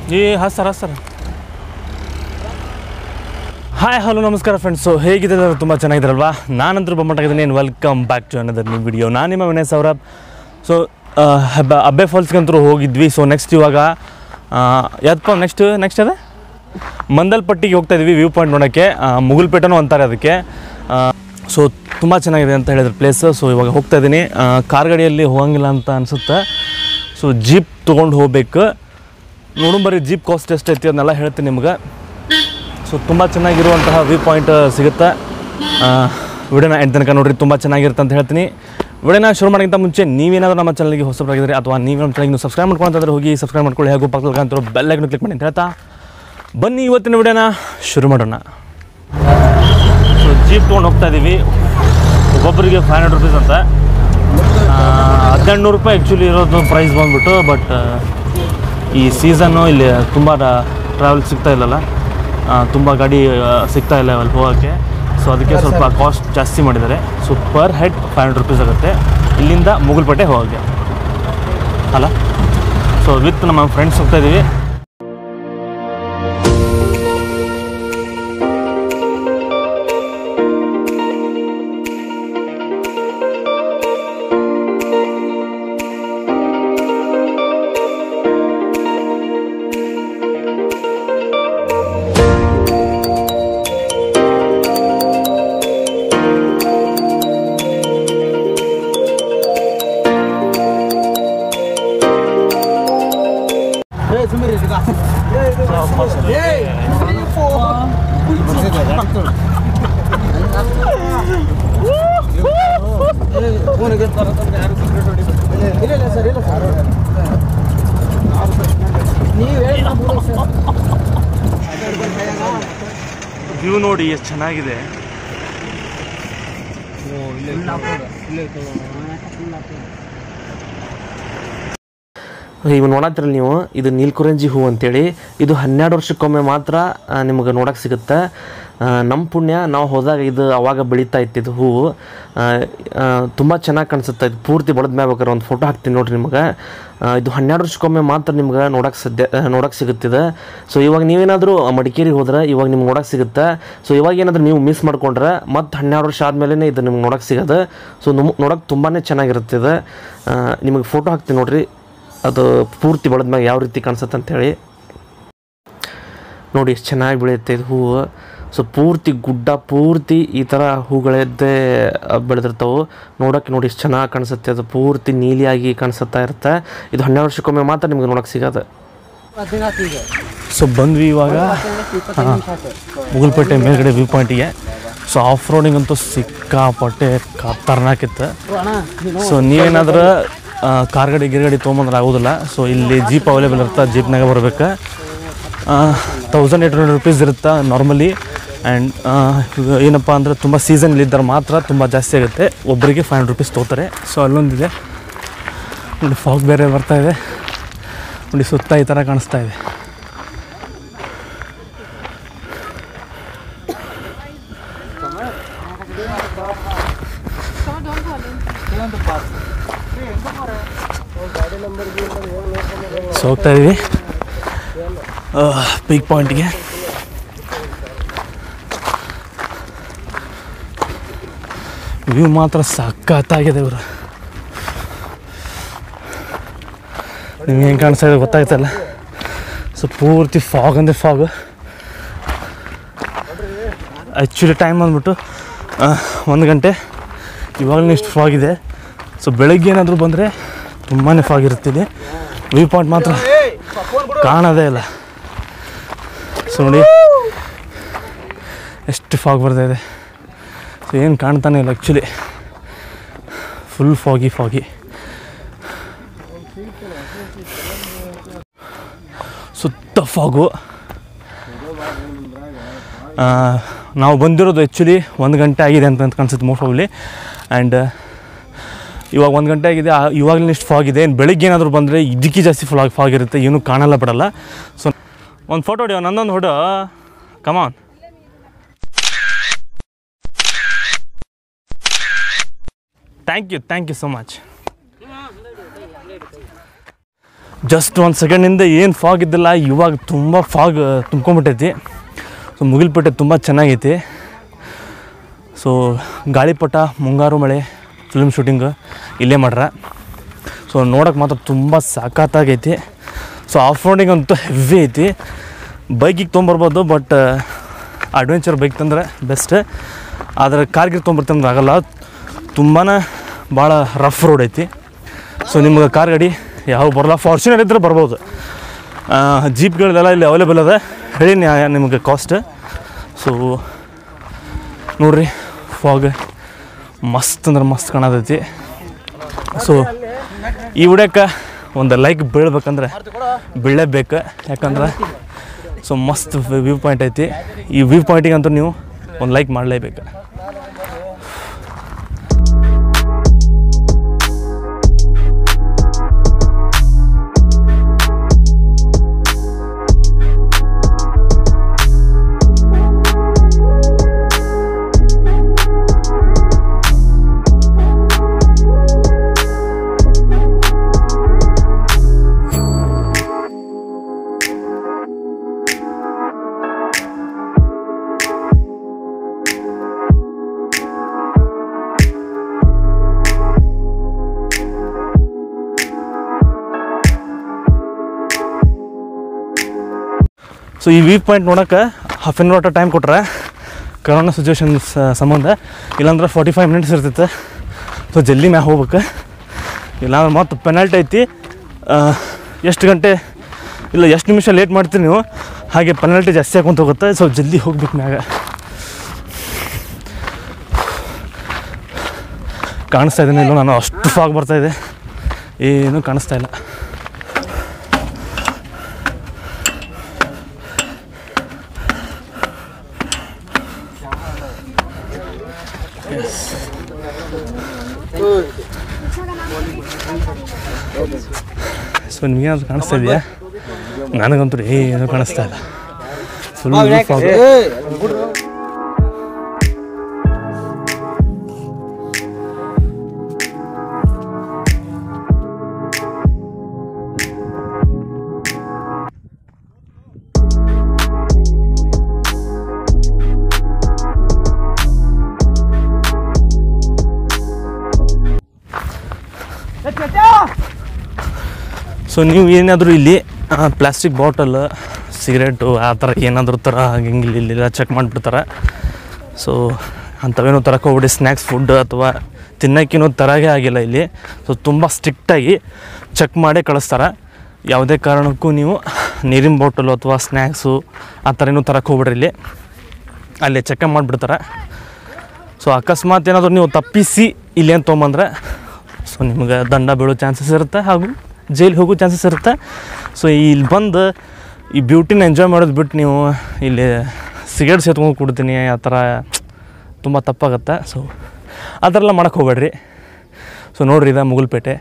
ಏ ಹಾಂ ಸರ್ ಹಾಂ ಸರ್ ಹಾಯ್ ಹಲೋ ನಮಸ್ಕಾರ ಫ್ರೆಂಡ್ಸು ಹೇಗಿದೆ ಎಲ್ಲರೂ ತುಂಬ ಚೆನ್ನಾಗಿದ್ದಾರಲ್ವಾ ನಾನಂತರೂ ಬೊಮ್ಮಟಾಗಿದ್ದೀನಿ ವೆಲ್ಕಮ್ ಬ್ಯಾಕ್ ಟು ಅನದರ್ ನಿಮ್ಮ ವಿಡಿಯೋ ನಾನು ನಿಮ್ಮ ವಿನಯ್ ಸೌರಭ್ ಸೊ ಅಬ್ಬೆ ಫಾಲ್ಸ್ಗಂತೂ ಹೋಗಿದ್ವಿ ಸೊ ನೆಕ್ಸ್ಟ್ ಇವಾಗ ಯಾವ್ದಪ್ಪ ನೆಕ್ಸ್ಟ್ ನೆಕ್ಸ್ಟ್ ಅದೇ ಮಂದಲ್ಪಟ್ಟಿಗೆ ಹೋಗ್ತಾ ಇದ್ವಿ ವ್ಯೂ ಪಾಯಿಂಟ್ ನೋಡೋಕ್ಕೆ ಮುಗುಲ್ಪೇಟನೂ ಅಂತಾರೆ ಅದಕ್ಕೆ ಸೊ ತುಂಬ ಚೆನ್ನಾಗಿದೆ ಅಂತ ಹೇಳಿದ್ರು ಪ್ಲೇಸ್ ಸೊ ಇವಾಗ ಹೋಗ್ತಾ ಇದ್ದೀನಿ ಕಾರ್ ಗಾಡಿಯಲ್ಲಿ ಹೋಗಂಗಿಲ್ಲ ಅಂತ ಅನಿಸುತ್ತೆ ಸೊ ಜೀಪ್ ತೊಗೊಂಡು ಹೋಗ್ಬೇಕು ನೋಡು ಬರೀ ಜೀಪ್ ಕಾಸ್ಟ್ ಎಷ್ಟೈತಿ ಅದನ್ನೆಲ್ಲ ಹೇಳ್ತೀನಿ ನಿಮ್ಗೆ ಸೊ ತುಂಬ ಚೆನ್ನಾಗಿರುವಂತಹ ವ್ಯೂ ಪಾಯಿಂಟ್ ಸಿಗುತ್ತೆ ವಿಡಿಯೋನ ಎಂಟು ತನಕ ನೋಡ್ರಿ ತುಂಬ ಚೆನ್ನಾಗಿರುತ್ತೆ ಅಂತ ಹೇಳ್ತೀನಿ ವಿಡಿಯೋನ ಶುರು ಮಾಡೋಕ್ಕಿಂತ ಮುಂಚೆ ನೀವೇನಾದರೂ ನಮ್ಮ ಚಾನಲ್ಗೆ ಹೊಸಬರಾಗಿದ್ದರೆ ಅಥವಾ ನೀವು ನಮ್ಮ ಚಾನಲ್ಗೆ ಸಬ್ಸ್ಕ್ರೈಬ್ ಮಾಡ್ಕೊಂತಂದ್ರೆ ಹೋಗಿ ಸಬ್ಸ್ಕ್ರೈಬ್ ಮಾಡ್ಕೊಳ್ಳಿ ಹಾಗೂ ಪಕ್ಕದಲ್ಲಿ ಕಾಣ್ತಿರೋ ಬೆಲ್ ಐಕನ್ ಕ್ಲಿಕ್ ಮಾಡಿ ಅಂತ ಹೇಳ್ತಾ ಬನ್ನಿ ಇವತ್ತಿನ ವಿಡಿಯೋನ ಶುರು ಮಾಡೋಣ ಸೊ ಜೀಪ್ ತೊಗೊಂಡು ಹೋಗ್ತಾ ಇದ್ದೀವಿ ಒಬ್ಬೊಬ್ಬರಿಗೆ ಫೈವ್ ಹಂಡ್ರೆಡ್ ರುಪೀಸ್ ಅಂತ ಹದಿನೆಂಟು ನೂರು ರೂಪಾಯಿ ಆ್ಯಕ್ಚುಲಿ ಇರೋದು ಪ್ರೈಸ್ ಬಂದ್ಬಿಟ್ಟು ಬಟ್ ಈ ಸೀಸನ್ನು ಇಲ್ಲಿ ತುಂಬ ಟ್ರಾವೆಲ್ ಸಿಗ್ತಾ ಇಲ್ಲಲ್ಲ ತುಂಬ ಗಾಡಿ ಆ, ಸಿಗ್ತಾ ಇಲ್ಲ ಅಲ್ಲಿ ಹೋಗೋಕ್ಕೆ ಸೊ ಅದಕ್ಕೆ ಸ್ವಲ್ಪ ಕಾಸ್ಟ್ ಜಾಸ್ತಿ ಮಾಡಿದ್ದಾರೆ so per head five hundred rupees ಆಗುತ್ತೆ ಇಲ್ಲಿಂದ ಮುಗುಲ್ಪೇಟೆ ಹೋಗೋಕ್ಕೆ ಅಲ್ಲ ಸೊ ವಿತ್ ನಮ್ಮ ಫ್ರೆಂಡ್ಸ್ ಹೋಗ್ತಾ ಇದ್ದೀವಿ ವ್ಯೂ ನೋಡಿ ಎಷ್ಟು ಚೆನ್ನಾಗಿದೆ ಇವು ನೋಡತ್ತಿರಲ್ಲ ನೀವು ಇದು ನೀಲ್ಕುರಂಜಿ ಹೂ ಅಂತೇಳಿ ಇದು ಹನ್ನೆರಡು ವರ್ಷಕ್ಕೊಮ್ಮೆ ಮಾತ್ರ ಆ, ನಿಮಗೆ ನೋಡಕ್ಕೆ ಸಿಗುತ್ತೆ ಆ, ನಮ್ಮ ಪುಣ್ಯ ನಾವು ಹೋದಾಗ ಇದು ಅವಾಗ ಬೆಳೀತಾ ಇತ್ತು ಇದು ಹೂವು ತುಂಬ ಚೆನ್ನಾಗಿ ಕಾಣಿಸುತ್ತೆ ಇದು ಪೂರ್ತಿ ಬೆಳೆದ ಮ್ಯಾಗ ಬೇಕಾದ್ರೆ ಒಂದು ಫೋಟೋ ಹಾಕ್ತೀನಿ ನೋಡ್ರಿ ನಿಮಗೆ ಆ, ಇದು ಹನ್ನೆರಡು ವರ್ಷಕ್ಕೊಮ್ಮೆ ಮಾತ್ರ ನಿಮ್ಗೆ ನೋಡಕ್ಕೆ ಸದ್ಯ ನೋಡಕ್ಕೆ ಸಿಗುತ್ತಿದೆ ಸೊ ಇವಾಗ ನೀವೇನಾದರೂ ಮಡಿಕೇರಿಗೆ ಹೋದ್ರೆ ಇವಾಗ ನಿಮ್ಗೆ ನೋಡಕ್ಕೆ ಸಿಗುತ್ತೆ ಸೊ ಇವಾಗ ಏನಾದರೂ ನೀವು ಮಿಸ್ ಮಾಡ್ಕೊಂಡ್ರೆ ಮತ್ತು ಹನ್ನೆರಡು ವರ್ಷ ಆದಮೇಲೆ ಇದು ನಿಮ್ಗೆ ನೋಡಕ್ಕೆ ಸಿಗೋದು ಸೊ ನಮ್ ನೋಡಕ್ಕೆ ತುಂಬಾ ಚೆನ್ನಾಗಿರುತ್ತೆ ಇದು ಆ, ನಿಮಗೆ ಫೋಟೋ ಹಾಕ್ತೀನಿ ನೋಡ್ರಿ ಅದು ಪೂರ್ತಿ ಬೆಳೆದ್ಮ್ಯಾಗ ಯಾವ ರೀತಿ ಕಾಣಿಸುತ್ತೆ ಅಂತೇಳಿ ನೋಡಿ ಎಷ್ಟು ಚೆನ್ನಾಗಿ ಬೆಳೆಯುತ್ತೆ ಇದು ಹೂವು ಸೊ ಪೂರ್ತಿ ಗುಡ್ಡ ಪೂರ್ತಿ ಈ ಥರ ಹೂಗಳದ್ದೇ ಬೆಳೆದಿರ್ತಾವೆ ನೋಡೋಕ್ಕೆ ನೋಡಿ ಎಷ್ಟು ಚೆನ್ನಾಗಿ ಕಾಣಿಸುತ್ತೆ ಅದು ಪೂರ್ತಿ ನೀಲಿಯಾಗಿ ಕಾಣಿಸುತ್ತಾ ಇರುತ್ತೆ ಇದು ಹನ್ನೆರಡು ವರ್ಷಕ್ಕೊಮ್ಮೆ ಮಾತ್ರ ನಿಮ್ಗೆ ನೋಡೋಕ್ಕೆ ಸಿಗೋದು ಸೊ ಬಂದ್ವಿ ಇವಾಗ ಮುಗುಲ್ಪೇಟೆ ಮೇಲ್ಗಡೆ ವ್ಯೂ ಪಾಯಿಂಟಿಗೆ ಸೊ ಆಫ್ ರೋಡಿಂಗ್ ಅಂತೂ ಸಿಕ್ಕಾಪಟ್ಟೆ ಖತರ್ನಾಕಿತ್ತು ಸೊ ನೀವೇನಾದ್ರೂ ಕಾರ್ ಗಾಡಿ ಗಿರ್ ಗಾಡಿ ತೊಗೊಂಬಂದ್ರೆ ಆಗೋದಿಲ್ಲ ಸೊ ಇಲ್ಲಿ ಜೀಪ್ ಅವೈಲೇಬಲ್ ಇರುತ್ತೆ ಜೀಪ್ನಾಗ ಬರ್ಬೇಕು ತೌಸಂಡ್ ಏಟ್ ಹಂಡ್ರೆಡ್ ರುಪೀಸ್ ಇರುತ್ತೆ ನಾರ್ಮಲಿ ಆ್ಯಂಡ್ ಏನಪ್ಪ ಅಂದರೆ ತುಂಬ ಸೀಸನ್ಲಿದ್ದರೆ ಮಾತ್ರ ತುಂಬ ಜಾಸ್ತಿ ಆಗುತ್ತೆ ಒಬ್ಬರಿಗೆ ಫೈವ್ ಹಂಡ್ರೆಡ್ ರುಪೀಸ್ ತೊಗೋತಾರೆ ಸೊ ಅಲ್ಲೊಂದಿದೆ ನೋಡಿ ಫಾಗ್ ಬೇರೆ ಬರ್ತಾ ಇದೆ ನೋಡಿ ಸುತ್ತ ಈ ಥರ ಕಾಣಿಸ್ತಾ ಇದೆ ಸೊ ಹೋಗ್ತಾ ಇದೀವಿ ಪಿಕ್ ಪಾಯಿಂಟ್ಗೆ ವ್ಯೂ ಮಾತ್ರ ಸಖತ್ತಾಗಿದೆ ಇವರು ನಿಮ್ಗೆ ಹೆಂಗೆ ಕಾಣಿಸ್ತಾ ಇದೆ ಗೊತ್ತಾಗ್ತಲ್ಲ ಸೊ ಪೂರ್ತಿ ಫಾಗ್ ಅಂದರೆ ಫಾಗ್ ಆ್ಯಕ್ಚುಲಿ ಟೈಮ್ ಬಂದ್ಬಿಟ್ಟು ಒಂದು ಗಂಟೆ ಇವಾಗಲೂ ಇಷ್ಟು ಫಾಗ್ ಇದೆ ಸೊ ಬೆಳಗ್ಗೆ ಏನಾದರೂ ಬಂದರೆ ತುಂಬಾ ಫಾಗ್ ಇರುತ್ತೆ ಇಲ್ಲಿ ವ್ಯೂ ಪಾಯಿಂಟ್ ಮಾತ್ರ ಕಾಣೋದೇ ಇಲ್ಲ ಸೊ ನೋಡಿ ಎಷ್ಟು ಫಾಗ್ ಬರ್ತಾ ಇದೆ ಸೊ ಏನು ಕಾಣ್ತಾನೆ ಇಲ್ಲ ಆ್ಯಕ್ಚುಲಿ ಫುಲ್ ಫಾಗಿ ಫಾಗಿ ಸುತ್ತ ಫಾಗು ನಾವು ಬಂದಿರೋದು ಆ್ಯಕ್ಚುಲಿ ಒಂದು ಗಂಟೆ ಆಗಿದೆ ಅಂತ ಅಂತ ಕಾಣಿಸುತ್ತೆ ಮೋಸ್ಟ್ ಪ್ರಾಬ್ಲಿ ಆ್ಯಂಡ್ ಇವಾಗ ಒಂದು ಗಂಟೆ ಆಗಿದೆ ಆ- ಇವಾಗಲೇ ಇಷ್ಟು ಫಾಗ್ ಇದೆ ಇನ್ನು ಬೆಳಿಗ್ಗೆ ಏನಾದರೂ ಬಂದರೆ ಇದಕ್ಕೆ ಜಾಸ್ತಿ ಫಾಗ್ ಫಾಗ್ ಇರುತ್ತೆ ಏನೂ ಕಾಣಲ್ಲ ಬಿಡಲ್ಲ ಸೊ ಒಂದು ಫೋಟೋ ಹೊಡಿಯೋ ನಂದೊಂದು ಹೊಡೋ come on thank you thank you so much just ಒಂದು ಸೆಕೆಂಡಿಂದ ಏನು ಫಾಗ್ ಇದ್ದಿಲ್ಲ ಇವಾಗ ತುಂಬ ಫಾಗ್ ತುಂಬ್ಕೊಂಬಿಟ್ಟೈತಿ ಸೊ ಮುಗಿಲ್ಪೇಟೆ ತುಂಬ ಚೆನ್ನಾಗೈತಿ ಸೊ ಗಾಳಿಪಟ ಮುಂಗಾರು ಮಳೆ ಫಿಲ್ಮ್ ಶೂಟಿಂಗ್ ಇಲ್ಲೇ ಮಾಡ್ರ ಸೊ ನೋಡೋಕೆ ಮಾತ್ರ ತುಂಬ ಸಖತ್ತಾಗೈತಿ ಸೊ ಆಫ್ ರೋಡಿಂಗ್ ಅಂತೂ ಹೆವಿ ಐತಿ ಬೈಕಿಗೆ ತೊಗೊಂಬರ್ಬೋದು ಬಟ್ ಅಡ್ವೆಂಚರ್ ಬೈಕ್ ತಂದ್ರೆ ಬೆಸ್ಟ್ ಆದರೆ ಕಾರ್ಗಿರ್ ತೊಗೊಂಬರ್ತಂದ್ರೆ ಆಗಲ್ಲ ತುಂಬಾ ಭಾಳ ರಫ್ ರೋಡ್ ಐತಿ ಸೊ ನಿಮ್ಗೆ ಕಾರ್ ಗಾಡಿ ಯಾವ ಬರಲ್ಲ ಫಾರ್ಚುನರ್ ಇದ್ದರೆ ಬರ್ಬೋದು ಜೀಪ್ಗಳೆಲ್ಲ ಇಲ್ಲಿ ಅವೈಲೇಬಲ್ ಅದ ಹೇಳಿ ನಿಮಗೆ ಕಾಸ್ಟ್ ಸೊ ನೋಡ್ರಿ ಫಾಗ್ ಮಸ್ತ್ ಅಂದ್ರೆ ಮಸ್ತ್ ಕಾಣತೈತಿ ಸೊ ಈ ವಿಡಿಯೋಕ್ಕೆ ಒಂದು ಲೈಕ್ ಬೀಳ್ಬೇಕಂದ್ರೆ ಬೀಳಲೇಬೇಕು ಯಾಕಂದ್ರೆ ಸೊ ಮಸ್ತ್ ವ್ಯೂ ಪಾಯಿಂಟ್ ಐತಿ ಈ ವ್ಯೂ ಪಾಯಿಂಟಿಗೆ ಅಂತೂ ನೀವು ಒಂದು ಲೈಕ್ ಮಾಡಲೇಬೇಕು ಸೊ ಈ ವ್ಯೂ ಪಾಯಿಂಟ್ ನೋಡೋಕೆ ಹಾಫ್ ಆನ್ ಅವರ್ ಟೈಮ್ ಕೊಟ್ರೆ ಕರೋನಾ ಸಿಚುವೇಶನ್ ಸಂಬಂಧ ಇಲ್ಲಾಂದ್ರೆ ಫಾರ್ಟಿ ಫೈವ್ ಮಿನಿಟ್ಸ್ ಇರ್ತೈತೆ ಸೊ ಜಲ್ದಿ ಮ್ಯಾಗ ಹೋಗ್ಬೇಕು ಇಲ್ಲಾಂದ್ರೆ ಮತ್ತೆ ಪೆನಾಲ್ಟಿ ಐತಿ ಎಷ್ಟು ಗಂಟೆ ಇಲ್ಲ ಎಷ್ಟು ನಿಮಿಷ ಲೇಟ್ ಮಾಡ್ತೀರಿ ನೀವು ಹಾಗೆ ಪೆನಾಲ್ಟಿ ಜಾಸ್ತಿ ಹಾಕೊಂತ ಹೋಗುತ್ತೆ ಸೊ ಜಲ್ದಿ ಹೋಗ್ಬೇಕು ಮ್ಯಾಗ ಕಾಣಿಸ್ತಾ ಇದ್ದೀನಿ ಇಲ್ಲ ನಾನು ಅಷ್ಟು ಫಾಗ್ ಬರ್ತಾ ಇದೆ ಏನೂ ಕಾಣಿಸ್ತಾ ಇಲ್ಲ ಸೊ ನಿಮಗೇನಾದ್ರು ಕಾಣಿಸ್ತಾ ಇದೆಯಾ ನನಗಂತೂ ಏನೂ ಕಾಣಿಸ್ತಾ ಇಲ್ಲ ಫುಲ್ ಫಾಗ್ ಸೊ ನೀವು ಏನಾದರೂ ಇಲ್ಲಿ ಪ್ಲಾಸ್ಟಿಕ್ ಬಾಟಲ್ ಸಿಗರೇಟು ಆ ಥರ ಏನಾದರೂ ಥರ ಹಿಂಗೆ ಇಲ್ಲಿ ಇಲ್ಲೆಲ್ಲ ಚೆಕ್ ಮಾಡಿಬಿಡ್ತಾರೆ ಸೊ ಅಂಥವೇನೋ ತರಕ್ಕೆ ಹೋಗ್ಬಿಡಿ ಸ್ನ್ಯಾಕ್ಸ್ ಫುಡ್ ಅಥವಾ ತಿನ್ನೋಕ್ಕೇನೋ ತರಗೇ ಆಗಿಲ್ಲ ಇಲ್ಲಿ ಸೊ ತುಂಬ ಸ್ಟ್ರಿಕ್ಟಾಗಿ ಚೆಕ್ ಮಾಡೇ ಕಳಿಸ್ತಾರೆ ಯಾವುದೇ ಕಾರಣಕ್ಕೂ ನೀವು ನೀರಿನ ಬಾಟಲು ಅಥವಾ ಸ್ನ್ಯಾಕ್ಸು ಆ ಥರ ಏನೂ ತರಕ್ಕೆ ಹೋಗ್ಬಿಡ್ರಿ ಇಲ್ಲಿ ಅಲ್ಲಿ ಚೆಕ್ ಮಾಡಿಬಿಡ್ತಾರೆ ಸೊ ಅಕಸ್ಮಾತ್ ಏನಾದರೂ ನೀವು ತಪ್ಪಿಸಿ ಇಲ್ಲಿ ಏನು ತೊಗೊಂಬಂದ್ರೆ ಸೊ ನಿಮ್ಗೆ ದಂಡ ಬೀಳೋ ಚಾನ್ಸಸ್ ಇರುತ್ತೆ ಹಾಗೂ ಜೈಲ್ ಹೋಗೋ ಚಾನ್ಸಸ್ ಇರುತ್ತೆ ಸೊ ಇಲ್ಲಿ ಬಂದು ಈ ಬ್ಯೂಟಿನ ಎಂಜಾಯ್ ಮಾಡೋದು ಬಿಟ್ಟು ನೀವು ಇಲ್ಲಿ ಸಿಗರೇಟ್ ಸೇತ್ಕೊಂಡು ಕೊಡ್ತೀನಿ ಆ ಥರ ತುಂಬ ತಪ್ಪಾಗುತ್ತೆ ಸೊ ಆ ಥರ ಎಲ್ಲ ಮಾಡೋಕ್ಕೆ ಹೋಗ್ಬೇಡ್ರಿ ಸೊ ನೋಡ್ರಿ ಇದು ಮುಗುಲ್ಪೇಟೆ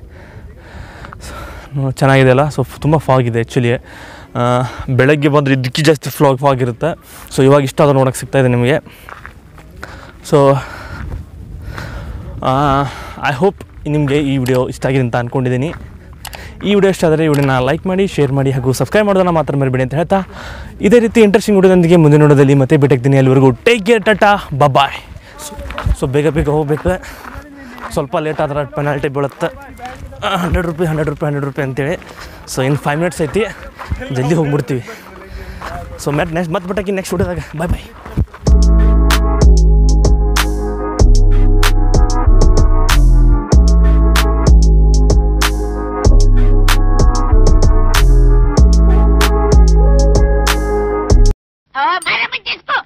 ಸೊ ಚೆನ್ನಾಗಿದೆ ಅಲ್ಲ ಸೊ ತುಂಬ ಫಾಗ್ ಇದೆ ಆ್ಯಕ್ಚುಲಿ ಬೆಳಗ್ಗೆ ಬಂದರೆ ಇದಕ್ಕೆ ಜಾಸ್ತಿ ಫ್ಲಾಗ್ ಫಾಗ್ ಇರುತ್ತೆ ಸೊ ಇವಾಗ ಇಷ್ಟ ಆದ್ರೆ ನೋಡೋಕೆ ಸಿಗ್ತಾಯಿದೆ ನಿಮಗೆ ಸೊ ಐ ಹೋಪ್ ನಿಮಗೆ ಈ ವಿಡಿಯೋ ಇಷ್ಟ ಆಗಿದೆ ಅಂತ ಅಂದ್ಕೊಂಡಿದ್ದೀನಿ ಈ ವಿಡಿಯೋ ಇಷ್ಟ ಆದರೆ ಈ ವಿಡಿಯೋನ ಲೈಕ್ ಮಾಡಿ ಶೇರ್ ಮಾಡಿ ಹಾಗೂ ಸಬ್ಸ್ಕ್ರೈಬ್ ಮಾಡೋದನ್ನ ಮಾತ್ರ ಮರಿಬೇಡಿ ಅಂತ ಹೇಳ್ತಾ ಇದೇ ರೀತಿ ಇಂಟ್ರೆಸ್ಟಿಂಗ್ ವಿಡಿಯೋದೊಂದಿಗೆ ಮುಂದಿನ ನೋಡೋದಲ್ಲಿ ಮತ್ತೆ ಭೇಟಿಯಾಗ್ತೀನಿ ಅಲ್ಲಿವರೆಗೂ take care tata bye so ಬೇಗ ಬೇಗ ಹೋಗ್ಬೇಕು ಸ್ವಲ್ಪ ಲೇಟ್ ಆದ್ರೆ ಪೆನಾಲ್ಟಿ ಬೀಳುತ್ತೆ hundred rupee hundred rupee hundred rupee ಅಂತೇಳಿ ಸೊ ಇನ್ನು ಫೈವ್ ಮಿನಿಟ್ಸ್ ಐತಿ ಜಲ್ದಿ ಹೋಗ್ಬಿಡ್ತೀವಿ ಸೊ ಮ್ಯಾಟ್ ನೆಕ್ಸ್ಟ್ ಮತ್ತೆ ಬಿಟ್ಟಾಕಿ ನೆಕ್ಸ್ಟ್ ವಿಡಿಯೋದಾಗ bye bye Ah, para, Francesco!